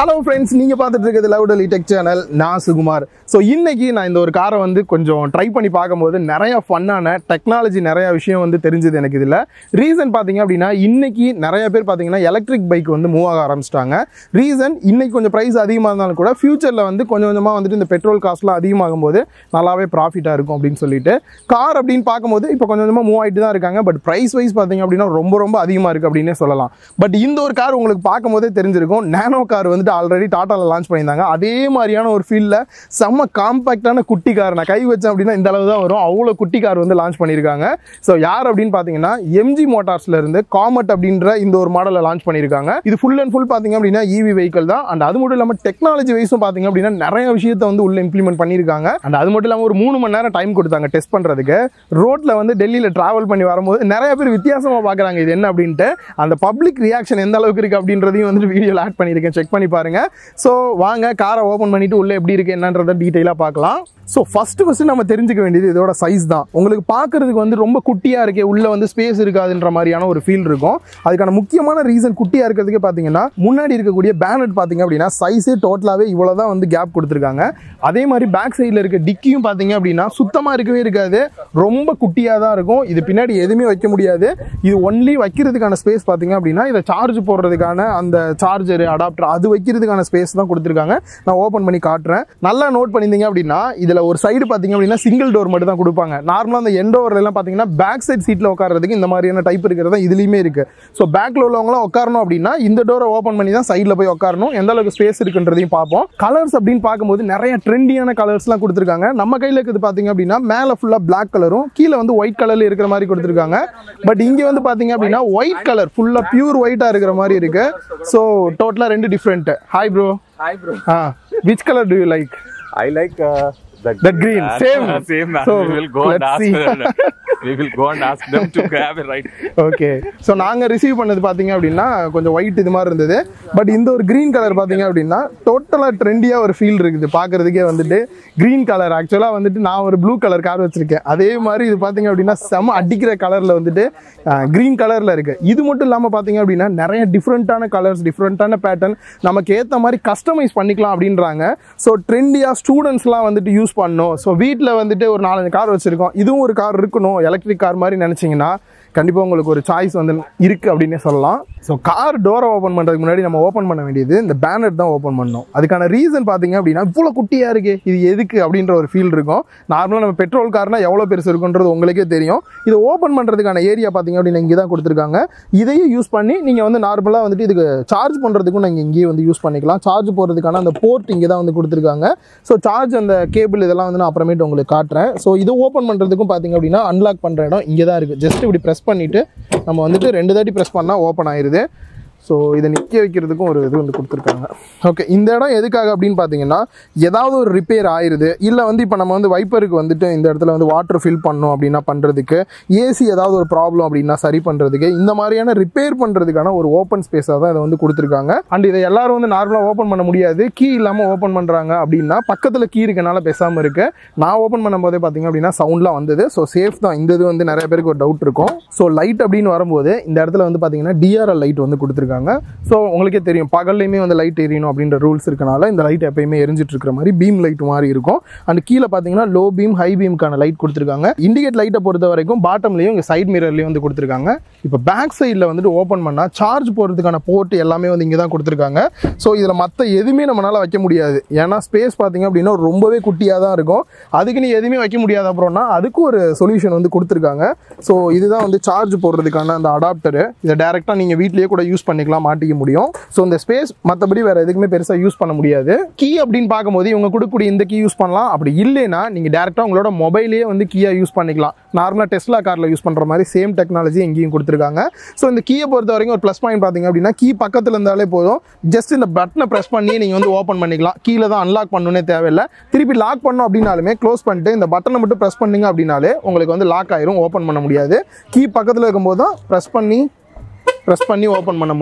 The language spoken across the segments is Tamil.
ஹலோ ஃப்ரெண்ட்ஸ் நீங்க பார்த்துட்டு இருக்கிறது லவுடலி டெக் சேனல் நான் சுகுமார் ஸோ இன்னைக்கு நான் இந்த ஒரு காரை வந்து கொஞ்சம் ட்ரை பண்ணி பார்க்கும்போது நிறைய ஃபன்னான டெக்னாலஜி நிறைய விஷயம் வந்து தெரிஞ்சது எனக்கு இதில் ரீசன் பார்த்தீங்க அப்படின்னா இன்னைக்கு நிறைய பேர் பார்த்தீங்கன்னா எலக்ட்ரிக் பைக் வந்து மூவ் ஆக ஆரம்பிச்சிட்டாங்க ரீசன் இன்னைக்கு கொஞ்சம் ப்ரைஸ் அதிகமாக இருந்தாலும் கூட ஃபியூச்சரில் வந்து கொஞ்சம் கொஞ்சமாக வந்துட்டு இந்த பெட்ரோல் காஸ்ட்லாம் அதிகமாகும் போது நல்லாவே ப்ராஃபிட்டாக இருக்கும் அப்படின்னு சொல்லிட்டு கார் அப்படின்னு பார்க்கும்போது இப்போ கொஞ்சம் கொஞ்சமாக மூவ் ஆகிட்டு தான் இருக்காங்க பட் ப்ரைஸ் வைஸ் பார்த்தீங்க அப்படின்னா ரொம்ப ரொம்ப அதிகமாக இருக்குது அப்படின்னே சொல்லலாம் பட் இந்த ஒரு கார் உங்களுக்கு பார்க்கும்போதே தெரிஞ்சிருக்கும் நேனோ கார் வந்துட்டு ஆல்ரெடி டாட்டாவில் லான்ச் பண்ணியிருந்தாங்க அதே மாதிரியான ஒரு ஃபீல்டில் செம்ம காம்பேக்டான குட்டி கார் நான் கை வச்சேன் அப்படின்னா இந்த அளவு தான் வரும் அவ்வளோ குட்டி கார் வந்து லான்ச் பண்ணியிருக்காங்க ஸோ யார் அப்படின்னு பார்த்தீங்கன்னா எம்ஜி மோட்டார்ஸ்ல இருந்து காமட் அப்படின்ற இந்த ஒரு மாடலை லான்ச் பண்ணியிருக்காங்க இது ஃபுல் அண்ட் ஃபுல் பார்த்தீங்க அப்படின்னா இவி வெஹிக்கல் தான் அண்ட் அது மட்டும் இல்லாமல் டெக்னாலஜி வைஸும் பார்த்தீங்க அப்படின்னா நிறைய விஷயத்தை வந்து உள்ள இம்ப்ளிமெண்ட் பண்ணியிருக்காங்க அண்ட் அது மட்டும் இல்லாமல் ஒரு மூணு மணி நேரம் டைம் கொடுத்தாங்க டெஸ்ட் பண்ணுறதுக்கு ரோட்டில் வந்து டெல்லியில் ட்ராவல் பண்ணி வரும்போது நிறைய பேர் வித்தியாசமாக பார்க்குறாங்க இது என்ன அப்படின்ட்டு அந்த பப்ளிக் ரியாக்ஷன் எந்த அளவுக்கு இருக்குது அப்படின்றதையும் வந்துட்டு வீடியோவில் ஆட் பண்ணியிருக்கேன் செக் பண்ணி பாருங்க ஸோ வாங்க காரை ஓப்பன் பண்ணிட்டு உள்ளே எப்படி இருக்கு என்னன்றதை டீட்டெயிலாக பார்க்கலாம் ஸோ ஃபர்ஸ்ட் ஃபர்ஸ்ட் நம்ம தெரிஞ்சுக்க வேண்டியது இதோட சைஸ் தான் உங்களுக்கு பார்க்கறதுக்கு வந்து ரொம்ப குட்டியாக இருக்கே உள்ள வந்து ஸ்பேஸ் இருக்காதுன்ற மாதிரியான ஒரு ஃபீல் இருக்கும் அதுக்கான முக்கியமான ரீசன் குட்டியாக இருக்கிறதுக்கு பார்த்தீங்கன்னா முன்னாடி இருக்கக்கூடிய பேனட் பார்த்தீங்க அப்படின்னா சைஸே டோட்டலாகவே இவ்வளோ தான் வந்து கேப் கொடுத்துருக்காங்க அதே மாதிரி பேக் சைடில் இருக்க டிக்கியும் பார்த்தீங்க அப்படின்னா சுத்தமாக இருக்கவே இருக்காது ரொம்ப குட்டியாக தான் இருக்கும் இது பின்னாடி எதுவுமே வைக்க முடியாது இது ஒன்லி வைக்கிறதுக்கான ஸ்பேஸ் பார்த்தீங்க அப்படின்னா இதை சார்ஜ் போடுறதுக்கான அந்த சார்ஜர் அடாப்டர் அது வைக்கிறதுக்கான ஸ்பேஸ் தான் கொடுத்துருக்காங்க நான் ஓப்பன் பண்ணி காட்டுறேன் நல்லா நோட் பண்ணியிருந்தீங்க அப்படின்னா இதில் ஒரு சைடு பார்த்தீங்க அப்படின்னா சிங்கிள் டோர் மட்டும் தான் கொடுப்பாங்க நார்மலாக அந்த எண்ட் எல்லாம் பார்த்தீங்கன்னா பேக் சைட் சீட்டில் உட்காரதுக்கு இந்த மாதிரியான டைப் இருக்கிறது தான் இதுலேயுமே இருக்குது ஸோ பேக்கில் உள்ளவங்களாம் உட்காரணும் அப்படின்னா இந்த டோரை ஓப்பன் பண்ணி தான் சைடில் போய் உட்காரணும் எந்த அளவுக்கு ஸ்பேஸ் இருக்குன்றதையும் பார்ப்போம் கலர்ஸ் அப்படின்னு பார்க்கும்போது நிறைய ட்ரெண்டியான கலர்ஸ்லாம் கொடுத்துருக்காங்க நம்ம கையில் இருக்குது பார்த்தீங்க அப்படின்னா மேலே ஃபுல்லாக பிளாக் கலரும் கீழே வந்து ஒயிட் கலரில் இருக்கிற மாதிரி கொடுத்துருக்காங்க பட் இங்கே வந்து பார்த்தீங்க அப்படின்னா ஒயிட் கலர் ஃபுல்லாக பியூர் ஒயிட்டாக இருக்கிற மாதிரி இருக்கு ஸோ டோட்டலாக ரெண்டு different hi bro Hi, bro. Uh which colour do you like I like uh, the The green, Uh, same. same. man. So, we will go and let's ask. see. them- we will go and ask them to grab it right. Okay so நாங்கள் ரிசீவ் பண்ணது பார்த்தீங்க அப்படின்னா கொஞ்சம் ஒயிட் இது மாதிரி இருந்தது பட் இந்த ஒரு க்ரீன் கலர் பார்த்தீங்க அப்படின்னா டோட்டலாக ட்ரெண்டியாக ஒரு ஃபீல் இருக்குது பார்க்கறதுக்கே வந்துட்டு க்ரீன் கலர் ஆக்சுவலாக வந்துட்டு நான் ஒரு ப்ளூ கலர் கார் வச்சிருக்கேன் அதே மாதிரி இது பார்த்தீங்க அப்படின்னா செம அடிக்கிற கலரில் வந்துட்டு க்ரீன் கலரில் இருக்குது இது மட்டும் இல்லாமல் பார்த்தீங்க அப்படின்னா நிறைய டிஃப்ரெண்ட்டான கலர்ஸ் டிஃப்ரெண்ட்டான பேட்டர்ன் நமக்கு ஏற்ற மாதிரி கஸ்டமைஸ் பண்ணிக்கலாம் அப்படின்றாங்க ஸோ ட்ரெண்டியாக ஸ்டூடெண்ட்ஸ்லாம் வந்துட்டு யூஸ் பண்ணணும் ஸோ வீட்டில் வந்துட்டு ஒரு நாலஞ்சு கார் வச்சுருக்கோம் இதுவும் ஒரு கார் இருக்கணும் எலக்ட்ரிக் கார் மாதிரி நினச்சிங்கன்னா கண்டிப்பாக உங்களுக்கு ஒரு சாய்ஸ் வந்து இருக்குது அப்படின்னே சொல்லலாம் ஸோ கார் டோரை ஓப்பன் பண்ணுறதுக்கு முன்னாடி நம்ம ஓப்பன் பண்ண வேண்டியது இந்த பேனர் தான் ஓப்பன் பண்ணணும் அதுக்கான ரீசன் பார்த்தீங்க அப்படின்னா இவ்வளோ குட்டியாக இருக்கு இது எதுக்கு அப்படின்ற ஒரு ஃபீல் இருக்கும் நார்மலாக நம்ம பெட்ரோல் கார்னா எவ்வளோ பெருசு இருக்குன்றது உங்களுக்கே தெரியும் இது ஓப்பன் பண்ணுறதுக்கான ஏரியா பார்த்தீங்க அப்படின்னா இங்கே தான் கொடுத்துருக்காங்க இதையும் யூஸ் பண்ணி நீங்கள் வந்து நார்மலாக வந்துட்டு இதுக்கு சார்ஜ் பண்ணுறதுக்கும் நீங்கள் இங்கேயே வந்து யூஸ் பண்ணிக்கலாம் சார்ஜ் போடுறதுக்கான அந்த போர்ட் இங்கே தான் வந்து கொடுத்துருக்காங்க ஸோ சார்ஜ் அந்த கேபிள் இதெல்லாம் வந்து நான் அப்புறமேட்டு உங்களுக்கு காட்டுறேன் ஸோ இது ஓப்பன் பண்ணுறதுக்கும் பார்த்தீங்க அப்படின்னா அன்லாக் பண்ணுற இடம் இங்கே தான் இருக்குது ஜஸ்ட் இப்படி ப்ரெஸ் பண்ணிவிட்டு நம்ம வந்துட்டு ரெண்டு தாட்டி ப்ரெஸ் பண்ணால் ஓப்பன் ஆயிருது ஸோ இதை நிற்க வைக்கிறதுக்கும் ஒரு இது வந்து கொடுத்துருக்காங்க ஓகே இந்த இடம் எதுக்காக அப்படின்னு பார்த்தீங்கன்னா ஏதாவது ஒரு ரிப்பேர் ஆயிருது இல்லை வந்து இப்போ நம்ம வந்து வைப்பருக்கு வந்துட்டு இந்த இடத்துல வந்து வாட்டர் ஃபில் பண்ணோம் அப்படின்னா பண்ணுறதுக்கு ஏசி ஏதாவது ஒரு ப்ராப்ளம் அப்படின்னா சரி பண்ணுறதுக்கு இந்த மாதிரியான ரிப்பேர் பண்ணுறதுக்கான ஒரு ஓப்பன் ஸ்பேஸாக தான் இதை வந்து கொடுத்துருக்காங்க அண்ட் இதை எல்லாரும் வந்து நார்மலாக ஓப்பன் பண்ண முடியாது கீ இல்லாமல் ஓப்பன் பண்ணுறாங்க அப்படின்னா பக்கத்தில் கீ இருக்கனால பேசாமல் இருக்கு நான் ஓப்பன் பண்ணும்போதே பார்த்தீங்க அப்படின்னா சவுண்ட்லாம் வந்தது ஸோ சேஃப் தான் இந்த இது வந்து நிறைய பேருக்கு ஒரு டவுட் இருக்கும் ஸோ லைட் அப்படின்னு வரும்போது இந்த இடத்துல வந்து பார்த்தீங்கன்னா டிஆர்எல் லைட் வந்து கொடுத்துருக்காங்க ஸோ உங்களுக்கே தெரியும் பகல்லையுமே வந்து லைட் எரியணும் அப்படின்ற ரூல்ஸ் இருக்கனால இந்த லைட் எப்பயுமே எரிஞ்சிட்டு இருக்கிற மாதிரி பீம் லைட் மாதிரி இருக்கும் அண்ட் கீழே பார்த்தீங்கன்னா லோ பீம் ஹை பீம்க்கான லைட் கொடுத்துருக்காங்க இண்டிகேட் லைட்டை பொறுத்த வரைக்கும் பாட்டம்லையும் இங்கே சைட் மிரர்லையும் வந்து கொடுத்துருக்காங்க இப்போ பேக் சைடில் வந்துட்டு ஓப்பன் பண்ணால் சார்ஜ் போடுறதுக்கான போர்ட் எல்லாமே வந்து இங்கே தான் கொடுத்துருக்காங்க ஸோ இதில் மற்ற எதுவுமே நம்மளால் வைக்க முடியாது ஏன்னா ஸ்பேஸ் பார்த்தீங்க அப்படின்னா ரொம்பவே குட்டியாக தான் இருக்கும் அதுக்கு நீ எதுவுமே வைக்க முடியாது அப்புறம்னா அதுக்கு ஒரு சொல்யூஷன் வந்து கொடுத்துருக்காங்க ஸோ இதுதான் வந்து சார்ஜ் போடுறதுக்கான அந்த அடாப்டரு இதை டேரெக்டாக நீங்கள் வீட்லேயே கூட யூஸ் பண்ணிக்கலாம் மாட்டிக்க முடியும் ஸோ இந்த ஸ்பேஸ் மற்றபடி வேறு எதுக்குமே பெருசாக யூஸ் பண்ண முடியாது கீ அப்படின்னு பார்க்கும்போது இவங்க கொடுக்கக்கூடிய இந்த கீ யூஸ் பண்ணலாம் அப்படி இல்லைன்னா நீங்கள் டேரெக்டாக உங்களோட மொபைலே வந்து கீயாக யூஸ் பண்ணிக்கலாம் நார்மலாக டெஸ்லா காரில் யூஸ் பண்ணுற மாதிரி சேம் டெக்னாலஜி எங்கேயும் கொடுத்துருக்காங்க ஸோ இந்த கீயை பொறுத்த வரைக்கும் ஒரு ப்ளஸ் பாயிண்ட் பார்த்தீங்க அப்படின்னா கீ பக்கத்தில் இருந்தாலே போதும் ஜஸ்ட் இந்த பட்டனை ப்ரெஸ் பண்ணி நீங்கள் வந்து ஓப்பன் பண்ணிக்கலாம் கீழே தான் அன்லாக் பண்ணணுன்னே தேவையில்லை திருப்பி லாக் பண்ணோம் அப்படின்னாலுமே க்ளோஸ் பண்ணிட்டு இந்த பட்டனை மட்டும் ப்ரெஸ் பண்ணீங்க அப்படின்னாலே உங்களுக்கு வந்து லாக் ஆயிரும் ஓப்பன் பண்ண முடியாது கீ பக்கத்தில் இருக்கும்போது தான் ப்ரெஸ் பண்ணி ப்ரெஸ் பண்ணி ஓப்பன் பண்ண முடியும்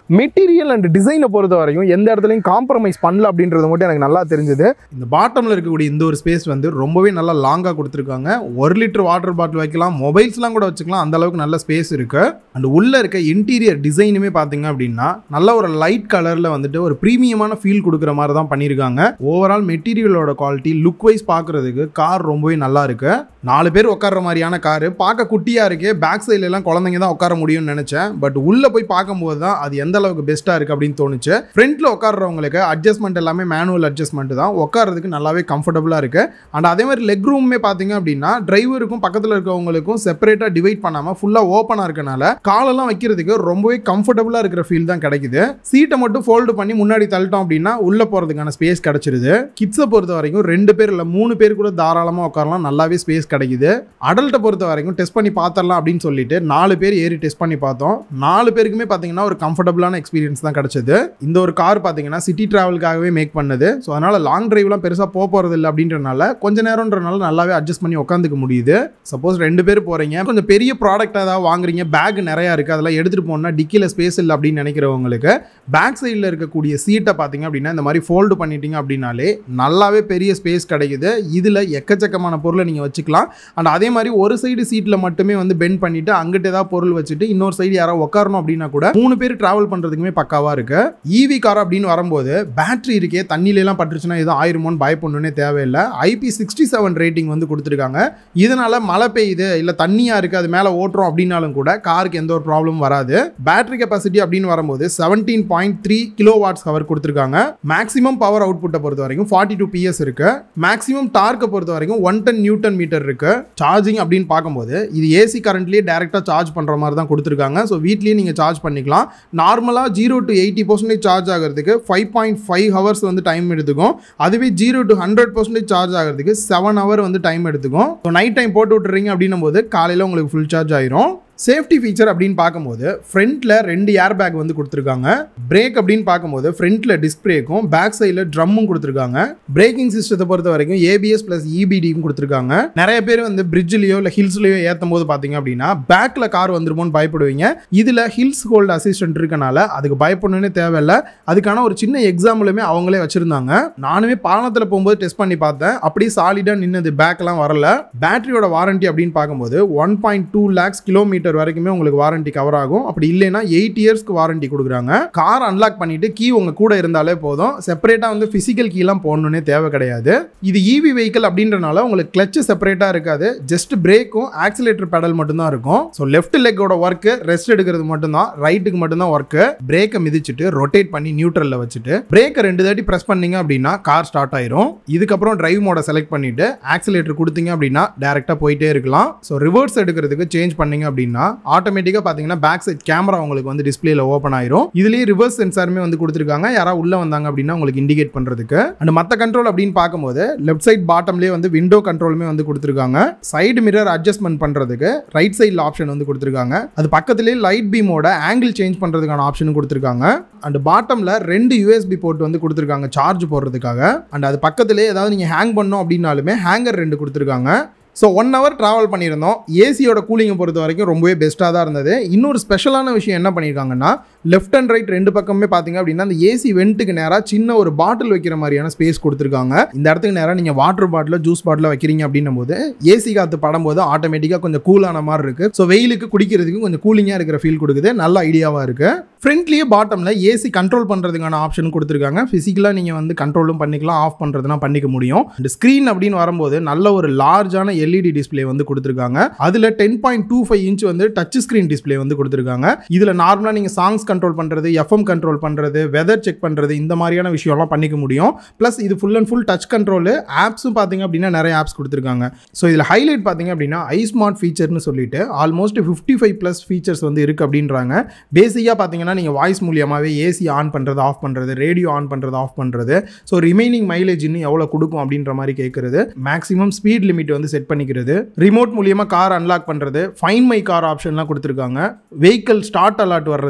மெட்டீரியல் அண்ட் டிசைனை பொறுத்த வரைக்கும் எந்த இடத்துலையும் காம்ப்ரமைஸ் பண்ணல அப்படின்றது மட்டும் எனக்கு நல்லா தெரிஞ்சது இந்த பாட்டமில் இருக்கக்கூடிய இந்த ஒரு ஸ்பேஸ் வந்து ரொம்பவே நல்லா லாங்காக கொடுத்துருக்காங்க ஒரு லிட்டர் வாட்டர் பாட்டில் வைக்கலாம் மொபைல்ஸ்லாம் கூட வச்சுக்கலாம் அந்த அளவுக்கு நல்ல ஸ்பேஸ் இருக்கு அண்ட் உள்ளே இருக்க இன்டீரியர் டிசைனுமே பார்த்தீங்க அப்படின்னா நல்ல ஒரு லைட் கலரில் வந்துட்டு ஒரு ப்ரீமியமான ஃபீல் கொடுக்குற மாதிரி தான் பண்ணியிருக்காங்க ஓவரால் மெட்டீரியலோட குவாலிட்டி லுக் வைஸ் பார்க்குறதுக்கு கார் ரொம்பவே நல்லா இருக்கு நாலு பேர் உட்கார்ற மாதிரியான காரு பார்க்க குட்டியாக இருக்கு பேக் சைடுல எல்லாம் குழந்தைங்க தான் உட்கார முடியும்னு நினச்சேன் பட் உள்ளே போய் பார்க்கும்போது தான் அது எந்த அளவுக்கு பெஸ்ட்டாக இருக்குது அப்படின்னு தோணுச்சு ஃப்ரண்ட்டில் உட்கார்றவங்களுக்கு அட்ஜஸ்ட்மெண்ட் எல்லாமே மேனுவல் அட்ஜஸ்ட்மெண்ட் தான் உட்காரதுக்கு நல்லாவே கம்ஃபர்டபுளாக இருக்குது அண்ட் அதே மாதிரி லெக் ரூமே பார்த்தீங்க அப்படின்னா டிரைவருக்கும் பக்கத்தில் இருக்கவங்களுக்கும் செப்பரேட்டாக டிவைட் பண்ணாமல் ஃபுல்லாக ஓப்பனாக இருக்கனால காலெல்லாம் வைக்கிறதுக்கு ரொம்பவே கம்ஃபர்டபுளாக இருக்கிற ஃபீல் தான் கிடைக்குது சீட்டை மட்டும் ஃபோல்டு பண்ணி முன்னாடி தள்ளிட்டோம் அப்படின்னா உள்ளே போகிறதுக்கான ஸ்பேஸ் கிடைச்சிருது கிட்ஸை பொறுத்த வரைக்கும் ரெண்டு பேர் இல்லை மூணு பேர் கூட தாராளமாக உட்காரலாம் நல்லாவே ஸ்பேஸ் கிடைக்குது அடல்ட்டை பொறுத்த வரைக்கும் டெஸ்ட் பண்ணி பார்த்துடலாம் அப்படின்னு சொல்லிட்டு நாலு பேர் ஏறி டெஸ்ட் பண்ணி பார்த்தோம் நாலு பேருக்குமே பார்த்தீங்கன்னா ஒரு கம்ஃபர்டபுளான எக்ஸ்பீரியன்ஸ் தான் கிடைச்சது இந்த ஒரு கார் பார்த்தீங்கன்னா சிட்டி டிராவலுக்காகவே மேக் பண்ணது ஸோ அதனால் லாங் டிரைவ்லாம் பெருசாக போக போகிறது இல்லை அப்படின்றனால கொஞ்ச நேரம்ன்றனால நல்லாவே அட்ஜஸ்ட் பண்ணி உட்காந்துக்க முடியுது சப்போஸ் ரெண்டு பேர் போகிறீங்க கொஞ்சம் பெரிய ப்ராடக்ட் ஏதாவது வாங்குறீங்க பேக் நிறையா இருக்குது அதெல்லாம் எடுத்துகிட்டு போனால் டிக்கியில் ஸ்பேஸ் இல்லை அப்படின்னு நினைக்கிறவங்களுக்கு பேக் சைடில் இருக்கக்கூடிய சீட்டை பார்த்தீங்க அப்படின்னா இந்த மாதிரி ஃபோல்டு பண்ணிட்டீங்க அப்படின்னாலே நல்லாவே பெரிய ஸ்பேஸ் கிடைக்குது இதில் எக்கச்சக்கமான பொருளை நீங்கள் வச்சுக்கலாம் அண்ட் அதே மாதிரி ஒரு சைடு சீட்டில் மட்டுமே வந்து பெண்ட் பண்ணிட்டு அங்கிட்ட ஏதாவது பொருள் வச்சுட்டு இன்னொரு சைடு யாராவது உட்காரணும் அப்படின்னா கூட மூணு பேர் டிராவல் பண்ணுறதுக்குமே பக்காவாக இருக்கு ஈவி கார் அப்படின்னு வரும்போது பேட்டரி இருக்கே தண்ணியிலலாம் பட்டுருச்சுன்னா எதுவும் ஆயிருமோன்னு பயப்படணுன்னே தேவையில்லை ஐபி சிக்ஸ்டி செவன் ரேட்டிங் வந்து கொடுத்துருக்காங்க இதனால மழை பெய்யுது இல்லை தண்ணியாக இருக்குது அது மேலே ஓட்டுறோம் அப்படின்னாலும் கூட காருக்கு எந்த ஒரு ப்ராப்ளமும் வராது பேட்டரி கெப்பாசிட்டி அப்படின்னு வரும்போது seventeen point three kilowatts cover கொடுத்துருக்காங்க மேக்ஸிமம் பவர் அவுட்புட்டை பொறுத்த வரைக்கும் ஃபார்ட்டி டூ பிஎஸ் இருக்கு மேக்ஸிமம் டார்க்கை பொறுத்த வரைக்கும் ஒன் டென் நியூட்டன் மீட்டர் இருக்கு சார்ஜிங் அப்படின்னு பார்க்கும்போது இது ஏசி கரண்ட்லேயே டேரெக்டாக சார்ஜ் பண்ணுற மாதிரி தான் கொடுத்துருக்காங்க ஸோ வீட்லேயே நீங்கள் சார்ஜ் பண்ணிக்கலாம் நார்மலாக zero to eighty percentage charge ஆகிறதுக்கு ஃபைவ் பாயிண்ட் ஃபைவ் ஹவர்ஸ் வந்து டைம் எடுத்துக்கும் அதுவே zero to hundred percentage charge ஆகிறதுக்கு செவன் ஹவர் வந்து டைம் எடுத்துக்கும் ஸோ நைட் டைம் போட்டு விட்டுறீங்க அப்படின்னும் போது காலையில் உங்களுக்கு ஃபுல் சார்ஜ் ஆயிரும் சேஃப்டி ஃபீச்சர் அப்படின்னு பார்க்கும்போது ஃப்ரண்ட்டில் ரெண்டு ஏர் பேக் வந்து கொடுத்துருக்காங்க பிரேக் அப்படின்னு பார்க்கும்போது ஃப்ரண்ட்டில் டிஸ்க் பிரேக்கும் பேக் சைடில் ட்ரம்மும் கொடுத்துருக்காங்க பிரேக்கிங் சிஸ்டத்தை பொறுத்த வரைக்கும் ஏபிஎஸ் ப்ளஸ் இபிடியும் கொடுத்துருக்காங்க நிறைய பேர் வந்து பிரிட்ஜ்லையோ இல்லை ஹில்ஸ்லையோ ஏற்றும் போது பார்த்தீங்க அப்படின்னா பேக்கில் கார் வந்துருமோன்னு பயப்படுவீங்க இதில் ஹில்ஸ் ஹோல்டு அசிஸ்டன்ட் இருக்கனால அதுக்கு பயப்படணும்னே தேவையில்லை அதுக்கான ஒரு சின்ன எக்ஸாம்பிளுமே அவங்களே வச்சுருந்தாங்க நானுமே பாலத்தில் போகும்போது டெஸ்ட் பண்ணி பார்த்தேன் அப்படியே சாலிடாக நின்னது பேக்கெலாம் வரல பேட்டரியோட வாரண்டி அப்படின்னு பார்க்கும்போது one point two lakhs kilometre வரைக்குமே உங்களுக்கு வாரண்டி கவர் ஆகும் அப்படி இல்லைன்னா எயிட் இயர்ஸ்க்கு வாரண்டி கொடுக்குறாங்க கார் அன்லாக் பண்ணிட்டு கீ உங்க கூட இருந்தாலே போதும் செப்பரேட்டாக வந்து ஃபிசிக்கல் கீலாம் போடணுன்னே தேவை கிடையாது இது இவி வெஹிக்கிள் அப்படின்றனால உங்களுக்கு கிளச்சு செப்பரேட்டாக இருக்காது ஜஸ்ட் பிரேக்கும் ஆக்சிலேட்டர் பெடல் மட்டும்தான் இருக்கும் ஸோ லெஃப்ட் லெக்கோட ஒர்க்கு ரெஸ்ட் எடுக்கிறது மட்டும்தான் ரைட்டுக்கு மட்டும்தான் ஒர்க்கு பிரேக்கை மிதிச்சுட்டு ரொட்டேட் பண்ணி நியூட்ரலில் வச்சுட்டு பிரேக்கை ரெண்டு தாட்டி ப்ரெஸ் பண்ணீங்க அப்படின்னா கார் ஸ்டார்ட் ஆயிரும் இதுக்கப்புறம் டிரைவ் மோட செலக்ட் பண்ணிட்டு ஆக்சிலேட்டர் கொடுத்தீங்க அப்படின்னா டேரெக்டாக போயிட்டே இருக்கலாம் ஸோ ரிவர்ஸ் எடுக்கிறதுக்கு சேஞ்ச் பண்ணீங்க அப்படின்னா ஆட்டோமேட்டிக்காக பார்த்தீங்கன்னா பேக் சைட் கேமரா உங்களுக்கு வந்து டிஸ்பிளேல ஓப்பன் ஆயிரும் இதுலேயே ரிவர்ஸ் சென்சாருமே வந்து கொடுத்துருக்காங்க யாராவது உள்ள வந்தாங்க அப்படின்னா உங்களுக்கு இண்டிகேட் பண்ணுறதுக்கு அண்ட் மற்ற கண்ட்ரோல் அப்படின்னு பார்க்கும்போது லெஃப்ட் சைட் பாட்டம்லேயே வந்து விண்டோ கண்ட்ரோலுமே வந்து கொடுத்துருக்காங்க சைடு மிரர் அட்ஜஸ்ட்மெண்ட் பண்ணுறதுக்கு ரைட் சைடில் ஆப்ஷன் வந்து கொடுத்துருக்காங்க அது பக்கத்துலேயே லைட் பீமோட ஆங்கிள் சேஞ்ச் பண்ணுறதுக்கான ஆப்ஷனும் கொடுத்துருக்காங்க அண்ட் பாட்டமில் ரெண்டு யூஎஸ்பி போர்ட் வந்து கொடுத்துருக்காங்க சார்ஜ் போடுறதுக்காக அண்ட் அது பக்கத்துலேயே ஏதாவது நீங்கள் ஹேங் பண்ணோம் அப்படின்னாலுமே ஹேங்கர் ரெண்டு கொடுத்துருக்காங்க ஸோ ஒன் ஹவர் ட்ராவல் பண்ணியிருந்தோம் ஏசியோட கூலிங்கை பொறுத்த வரைக்கும் ரொம்பவே பெஸ்ட்டாக தான் இருந்தது இன்னொரு ஸ்பெஷலான விஷயம் என்ன பண்ணியிருக்காங்கன்னா லெஃப்ட் அண்ட் ரைட் ரெண்டு பக்கமே பார்த்தீங்க அப்படின்னா அந்த ஏசி வெண்ட்டுக்கு நேராக சின்ன ஒரு பாட்டில் வைக்கிற மாதிரியான ஸ்பேஸ் கொடுத்துருக்காங்க இந்த இடத்துக்கு நேராக நீங்கள் வாட்டர் பாட்டில் ஜூஸ் பாட்டில் வைக்கிறீங்க அப்படின்னும் போது ஏசி காற்று படும்போது ஆட்டோமேட்டிக்காக கொஞ்சம் கூலான மாதிரி இருக்குது ஸோ வெயிலுக்கு குடிக்கிறதுக்கு கொஞ்சம் கூலிங்காக இருக்கிற ஃபீல் கொடுக்குது நல்ல ஐடியாவாக இருக்குது ஃப்ரண்ட்லேயே பாட்டமில் ஏசி கண்ட்ரோல் பண்ணுறதுக்கான ஆப்ஷன் கொடுத்துருக்காங்க ஃபிசிக்கலாக நீங்கள் வந்து கண்ட்ரோலும் பண்ணிக்கலாம் ஆஃப் பண்ணுறதுனா பண்ணிக்க முடியும் இந்த ஸ்க்ரீன் அப்படின்னு வரும்போது நல்ல ஒரு லார்ஜான எல்இடி டிஸ்ப்ளே வந்து கொடுத்துருக்காங்க அதில் ten point two five inch வந்து டச் ஸ்க்ரீன் டிஸ்ப்ளே வந்து கொடுத்துருக்காங்க இதில் நார்மலாக நீங்கள் சாங்ஸ் கண்ட்ரோல் பண்ணுறது எஃப்எம் கண்ட்ரோல் பண்ணுறது வெதர் செக் பண்ணுறது இந்த மாதிரியான விஷயம்லாம் பண்ணிக்க முடியும் ப்ளஸ் இது full and full touch control ஆப்ஸும் பார்த்தீங்க அப்படின்னா நிறைய ஆப்ஸ் கொடுத்துருக்காங்க ஸோ இதில் ஹைலைட் பார்த்தீங்க அப்படின்னா ஐ ஸ்மார்ட் ஃபீச்சர்னு சொல்லிட்டு almost fifty five plus features வந்து இருக்குது அப்படின்றாங்க பேசிக்காக பார்த்தீங்கன்னா நீங்கள் வாய்ஸ் மூலியமாகவே ஏசி ஆன் பண்ணுறது ஆஃப் பண்ணுறது ரேடியோ ஆன் பண்ணுறது ஆஃப் பண்ணுறது ஸோ ரிமைனிங் மைலேஜ் இன்னும் எவ்வளோ கொடுக்கும் அப்படின்ற மாதிரி கேட்குறது மேக்ஸிமம் ஸ்பீட் லிமிட் வந்து செட் பண்ணிக்கிறது ரிமோட் மூலியமாக கார் அன்லாக் பண்ணுறது ஃபைன் மை கார் ஆப்ஷன்லாம் கொடுத்துருக்காங்க வெஹிக்கிள் ஸ்டார்ட் அலர்ட் வர்றது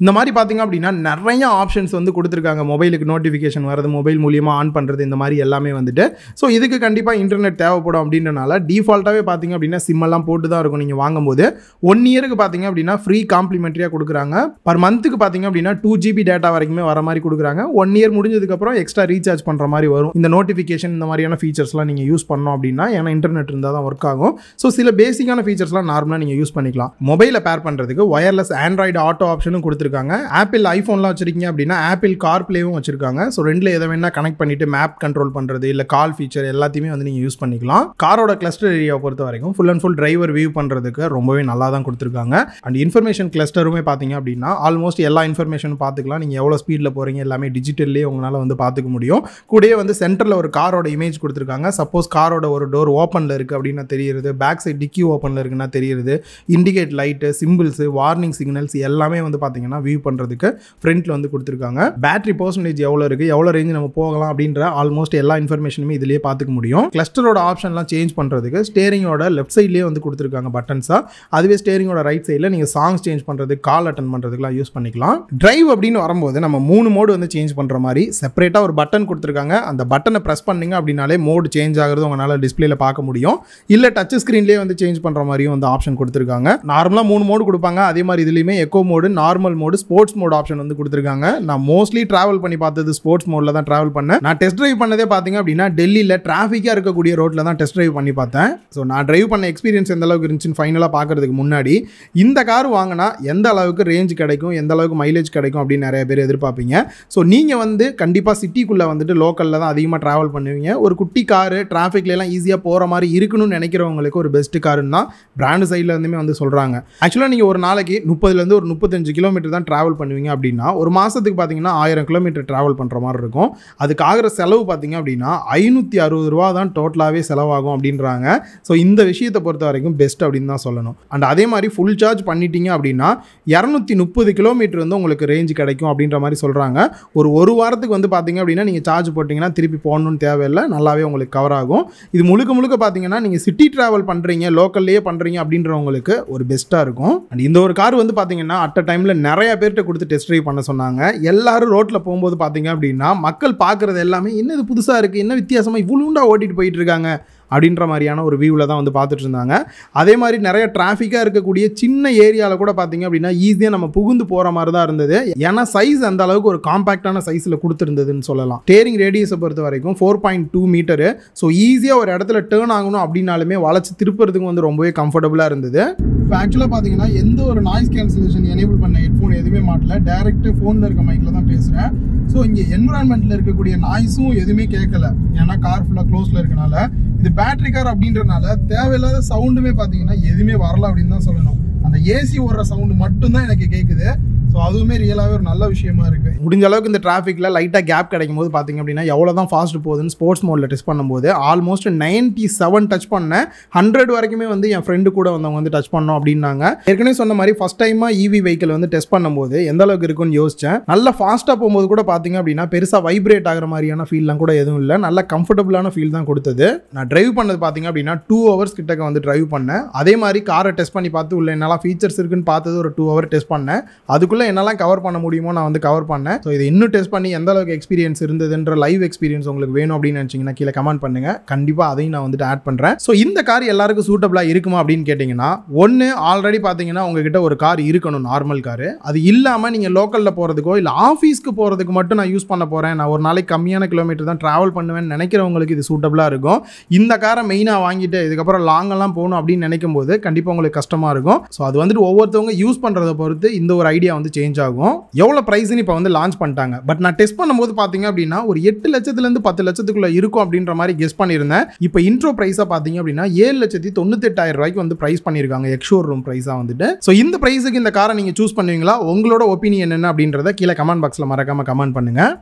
இந்த மாதிரி பார்த்தீங்க அப்படின்னா நிறைய ஆப்ஷன்ஸ் வந்து கொடுத்துருக்காங்க மொபைலுக்கு நோட்டிஃபிகேஷன் வரது மொபைல் மூலியமாக ஆன் பண்ணுறது இந்த மாதிரி எல்லாமே வந்துட்டு ஸோ இதுக்கு கண்டிப்பாக இன்டர்நெட் தேவைப்படும் அப்படின்றனால டிஃபால்ட்டாகவே பார்த்தீங்க அப்படின்னா சிம் எல்லாம் போட்டு தான் இருக்கும் நீங்கள் வாங்கும்போது ஒன் இயருக்கு பார்த்தீங்க அப்படின்னா ஃப்ரீ காம்ப்ளிமெண்ட்ரியாக கொடுக்குறாங்க பர் மந்த்துக்கு பார்த்தீங்க அப்படின்னா டூ ஜிபி டேட்டா வரைக்குமே வர மாதிரி கொடுக்குறாங்க ஒன் இயர் முடிஞ்சதுக்கப்புறம் எக்ஸ்ட்ரா ரீசார்ஜ் பண்ணுற மாதிரி வரும் இந்த நோட்டிஃபிகேஷன் இந்த மாதிரியான ஃபீச்சர்ஸ்லாம் நீங்கள் யூஸ் பண்ணோம் அப்படின்னா ஏன்னா இன்டர்நெட் இருந்தால் தான் ஒர்க் ஆகும் ஸோ சில பேசிக்கான ஃபீச்சர்ஸ்லாம் நார்மலாக நீங்கள் யூஸ் பண்ணிக்கலாம் மொபைலை பேர் பண்ணுறதுக்கு ஒயர்லெஸ் ஆண்ட்ராய்டு ஆட்டோ ஆப்ஷனும் கொடுத்துருக்காங்க ஆப்பிள் ஐஃபோன்லாம் வச்சிருக்கீங்க அப்படின்னா ஆப்பிள் கார் பிளேவும் வச்சிருக்காங்க ஸோ ரெண்டில் எதை வேணால் கனெக்ட் பண்ணிட்டு மேப் கண்ட்ரோல் பண்ணுறது இல்லை கால் ஃபீச்சர் எல்லாத்தையுமே வந்து நீங்கள் யூஸ் பண்ணிக்கலாம் காரோட கிளஸ்டர் ஏரியாவை பொறுத்த வரைக்கும் full and full driver view பண்ணுறதுக்கு ரொம்பவே நல்லா தான் கொடுத்துருக்காங்க அண்ட் இன்ஃபர்மேஷன் கிளஸ்டருமே பார்த்தீங்க அப்படின்னா ஆல்மோஸ்ட் எல்லா இன்ஃபர்மேஷனும் பார்த்துக்கலாம் நீங்கள் எவ்வளோ ஸ்பீடில் போகிறீங்க எல்லாமே டிஜிட்டல்லே உங்களால் வந்து பார்த்துக்க முடியும் கூடயே வந்து சென்டரில் ஒரு காரோட இமேஜ் கொடுத்துருக்காங்க சப்போஸ் காரோட ஒரு டோர் ஓப்பனில் இருக்குது அப்படின்னா தெரியுது பேக் சைடு டிக்கி ஓப்பனில் இருக்குன்னா தெரியுது இண்டிகேட் லைட்டு சிம்பிள்ஸு வார்னிங் சிக்னல்ஸ் எல்லாமே வந்து பார்த்தீங்கன்னா வியூ பண்ணுறதுக்கு ஃப்ரண்ட்டில் வந்து கொடுத்துருக்காங்க பேட்டரி பர்சன்டேஜ் எவ்வளோ இருக்குது எவ்வளோ ரேஞ்ச் நம்ம போகலாம் அப்படின்ற ஆல்மோஸ்ட் எல்லா இன்ஃபர்மேஷனுமே இதுலேயே பார்த்துக்க முடியும் கிளஸ்டரோட ஆப்ஷன்லாம் சேஞ்ச் பண்ணுறதுக்கு ஸ்டேரிங்கோட லெஃப்ட் சைட்லேயே வந்து கொடுத்துருக்காங்க பட்டன்ஸாக அதுவே ஸ்டேரிங்கோட ரைட் சைடில் நீங்கள் சாங்ஸ் சேஞ்ச் பண்ணுறது கால் அட்டன் பண்ணுறதுக்குலாம் யூஸ் பண்ணிக்கலாம் டிரைவ் அப்படின்னு வரும்போது நம்ம மூணு மோடு வந்து சேஞ்ச் பண்ணுற மாதிரி செப்பரேட்டாக ஒரு பட்டன் கொடுத்துருக்காங்க அந்த பட்டனை ப்ரெஸ் பண்ணீங்க அப்படின்னாலே மோடு சேஞ்ச் ஆகுறது உங்களால் டிஸ்பிளேல பார்க்க முடியும் இல்லை டச் ஸ்க்ரீன்லேயே வந்து சேஞ்ச் பண்ணுற மாதிரியும் வந்து ஆப்ஷன் கொடுத்துருக்காங்க நார்மலாக மூணு மோடு கொடுப்பாங்க அதே மாதிரி இதுலேயுமே eco mode normal mode sports mode option வந்து கொடுத்துருக்காங்க நான் மோஸ்ட்லி ட்ராவல் பண்ணி பார்த்தது ஸ்போர்ட்ஸ் மோடில் தான் ட்ராவல் பண்ணேன் நான் டெஸ்ட் ட்ரைவ் பண்ணதே பார்த்தீங்க அப்படின்னா டெல்லியில் டிராஃபிக்காக இருக்கக்கூடிய ரோட்டில் தான் டெஸ்ட் ட்ரைவ் பண்ணி பார்த்தேன் ஸோ நான் டிரைவ் பண்ண எக்ஸ்பீரியன்ஸ் எந்த அளவுக்கு இருந்துச்சுன்னு ஃபைனலாக பார்க்கறதுக்கு முன்னாடி இந்த கார் வாங்கினா எந்த அளவுக்கு ரேஞ்ச் கிடைக்கும் எந்த அளவுக்கு மைலேஜ் கிடைக்கும் அப்படின்னு நிறைய பேர் எதிர்பார்ப்பீங்க ஸோ நீங்கள் வந்து கண்டிப்பாக சிட்டிக்குள்ளே வந்துட்டு லோக்கலில் தான் அதிகமாக ட்ராவல் பண்ணுவீங்க ஒரு குட்டி காரு டிராஃபிக்லாம் ஈஸியாக போகிற மாதிரி இருக்கணும்னு நினைக்கிறவங்களுக்கு ஒரு பெஸ்ட் காருன்னு தான் பிராண்டு சைடில் இருந்துமே வந்து சொல்கிறாங்க ஆக்சுவலாக நீங்கள் ஒரு நாளைக்கு முப்பதுலேருந்து ஒரு முப்பத்தஞ்சு கிலோமீட்டர் தான் ட்ராவல் பண்ணுவீங்க அப்படின்னா ஒரு மாதத்துக்கு பார்த்தீங்கன்னா ஆயிரம் கிலோமீட்டர் ட்ராவல் பண்ணுற மாதிரி இருக்கும் அதுக்கு ஆகிற செலவு பார்த்தீங்க அப்படின்னா ஐநூற்றி அறுபது ரூபா தான் டோட்டலாகவே செலவாகும் அப்படின்றாங்க ஸோ இந்த விஷயத்தை பொறுத்த வரைக்கும் பெஸ்ட் அப்படின்னு தான் சொல்லணும் அண்ட் அதே மாதிரி ஃபுல் சார்ஜ் பண்ணிட்டீங்க அப்படின்னா இரநூத்தி முப்பது கிலோமீட்டர் வந்து உங்களுக்கு ரேஞ்ச் கிடைக்கும் அப்படின்ற மாதிரி சொல்கிறாங்க ஒரு ஒரு வாரத்துக்கு வந்து பார்த்தீங்க அப்படின்னா நீங்கள் சார்ஜ் போட்டிங்கன்னா திருப்பி போடணும்னு தேவையில்லை நல்லாவே உங்களுக்கு கவர் ஆகும் இது முழுக்க முழுக்க பார்த்தீங்கன்னா நீங்கள் சிட்டி ட்ராவல் பண்ணுறீங்க லோக்கல்லையே பண்ணுறீங்க அப்படின்றவங்களுக்கு ஒரு பெஸ்ட்டாக இருக்கும் அண்ட் இந்த ஒரு கார் வந்து பார்த்தீங்கன்னா அட் அ டைமில் நிறைய பேர்கிட்ட கொடுத்து டெஸ்ட் ட்ரைவ் பண்ண சொன்னாங்க எல்லாரும் ரோட்டில் போகும்போது பார்த்தீங்க அப்படின்னா மக்கள் பார்க்குறது எல்லாமே என்ன இது புதுசாக இருக்குது என்ன வித்தியாசமாக இவ்வளோண்டா ஓட்டிட்டு போயிட்டு இருக்காங்க அப்படின்ற மாதிரியான ஒரு வியூவில் தான் வந்து பார்த்துட்டு இருந்தாங்க அதே மாதிரி நிறைய டிராஃபிக்காக இருக்கக்கூடிய சின்ன ஏரியாவில் கூட பார்த்தீங்க அப்படின்னா ஈஸியாக நம்ம புகுந்து போகிற மாதிரி தான் இருந்தது ஏன்னா சைஸ் அந்த அளவுக்கு ஒரு காம்பாக்டான சைஸில் கொடுத்துருந்ததுன்னு சொல்லலாம் டேரிங் ரேடியஸை பொறுத்த வரைக்கும் four point two metre so ஈஸியாக ஒரு இடத்துல டேர்ன் ஆகணும் அப்படின்னாலுமே வளைச்சு திருப்புறதுக்கு வந்து ரொம்பவே கம்ஃபர்டபுளாக இருந்தது இப்போ ஆக்சுவலாக பார்த்தீங்கன்னா எந்த ஒரு நாய்ஸ் கேன்சலேஷன் எனேபிள் பண்ண ஹெட்ஃபோன் எதுவுமே மாட்டல டேரெக்ட் ஃபோனில் இருக்க மைக்கில் தான் பேசுகிறேன் ஸோ இங்கே என்விரான்மெண்ட்டில் இருக்கக்கூடிய நாய்ஸும் எதுவுமே கேட்கல ஏன்னா கார் ஃபுல்லாக க்ளோஸில் இருக்கனால இது பேட்டரி கார் அப்படின்றனால தேவையில்லாத சவுண்டுமே பார்த்தீங்கன்னா எதுவுமே வரல அப்படின்னு தான் சொல்லணும் அந்த ஏசி ஓடுற சவுண்டு மட்டும்தான் எனக்கு கேட்குது ஸோ அதுவுமே ரியலாகவே ஒரு நல்ல விஷயமா இருக்கு முடிஞ்ச அளவுக்கு இந்த டிராஃபிக்கில் லைட்டாக கேப் கிடைக்கும் போது பார்த்தீங்க அப்படின்னா எவ்வளோ தான் ஃபாஸ்ட் போகுதுன்னு ஸ்போர்ட்ஸ் மோடில் டெஸ்ட் பண்ணும்போது ஆல்மோஸ்ட் நைன்ட்டி செவன் டச் பண்ணேன் ஹண்ட்ரட் வரைக்குமே வந்து என் ஃப்ரெண்டு கூட வந்தவங்க வந்து டச் பண்ணோம் அப்படின்னாங்க ஏற்கனவே சொன்ன மாதிரி ஃபஸ்ட் டைமாக இவி வெஹிக்கிள் வந்து டெஸ்ட் பண்ணும்போது எந்த அளவுக்கு இருக்குன்னு யோசிச்சேன் நல்லா ஃபாஸ்ட்டாக போகும்போது கூட பார்த்தீங்க அப்படின்னா பெருசாக வைப்ரேட் ஆகிற மாதிரியான ஃபீல்லாம் கூட எதுவும் இல்லை நல்ல கம்ஃபர்டபுளான ஃபீல் தான் கொடுத்தது நான் டிரைவ் பண்ணது பார்த்தீங்க அப்படின்னா டூ ஹவர்ஸ் கிட்டக்க வந்து டிரைவ் பண்ணேன் அதே மாதிரி காரை டெஸ்ட் பண்ணி பார்த்து உள்ள என்னெல்லாம் ஃபீச்சர்ஸ் இருக்குன்னு பார்த்தது ஒரு டூ ஹவர் டெஸ்ட் பண்ணேன் அதுக்குள்ளே என்னெல்லாம் கவர் பண்ண முடியுமோ நான் வந்து கவர் பண்ணேன் ஸோ இதை இன்னும் டெஸ்ட் பண்ணி எந்த அளவுக்கு எக்ஸ்பீரியன்ஸ் இருந்ததுன்ற லைவ் எக்ஸ்பீரியன்ஸ் உங்களுக்கு வேணும் அப்படின்னு நினச்சிங்கன்னா கீழே கமெண்ட் பண்ணுங்க கண்டிப்பாக அதையும் நான் வந்துட்டு ஆட் பண்ணுறேன் ஸோ இந்த கார் எல்லாருக்கும் சூட்டபிளாக இருக்குமா அப்படின்னு கேட்டிங்கன்னா ஒன்று ஆல்ரெடி பார்த்தீங்கன்னா உங்ககிட்ட ஒரு கார் இருக்கணும் நார்மல் காரு அது இல்லாமல் நீங்கள் லோக்கலில் போகிறதுக்கோ இல்லை ஆஃபீஸ்க்கு போகிறதுக்கு மட்டும் நான் யூஸ் பண்ண போகிறேன் நான் ஒரு நாளைக்கு கம்மியான கிலோமீட்டர் தான் ட்ராவல் பண்ணுவேன்னு நினைக்கிறவங்களுக்கு இது சூட்டபிளாக இருக்கும் இந்த காரை மெயினாக வாங்கிட்டு இதுக்கப்புறம் லாங்கெல்லாம் போகணும் அப்படின்னு நினைக்கும் போது கண்டிப்பாக உங்களுக்கு கஷ்டமாக இருக்கும் ஸோ அது வந்துட்டு ஒவ்வொருத்தவங்க யூஸ் பண்ணுறதை பொறுத்து இந்த ஒரு ஐடியா வந்து சேஞ்ச் ஆகும் எவ்வளோ ப்ரைஸ்னு இப்போ வந்து லான்ச் பண்ணிட்டாங்க பட் நான் டெஸ்ட் பண்ணும்போது பார்த்தீங்க அப்படின்னா ஒரு எட்டு லட்சத்துலேருந்து பத்து லட்சத்துக்குள்ள இருக்கும் அப்படின்ற மாதிரி கெஸ் பண்ணியிருந்தேன் இப்போ இன்ட்ரோ ப்ரைஸாக பார்த்தீங்க அப்படின்னா ஏழு லட்சத்தி தொண்ணூத்தெட்டாயிரம் ரூபாய்க்கு வந்து ப்ரைஸ் பண்ணியிருக்காங்க எக்ஷோர் ரூம் ப்ரைஸாக வந்துட்டு ஸோ இந்த ப்ரைஸுக்கு இந்த காரை நீங்கள் சூஸ் பண்ணுவீங்களா உங்களோட ஒப்பீனியன் என்ன அப்படின்றத கீழே கமெண்ட் பாக்ஸில் மறக்காம கமெண்ட் பண்ணுங்க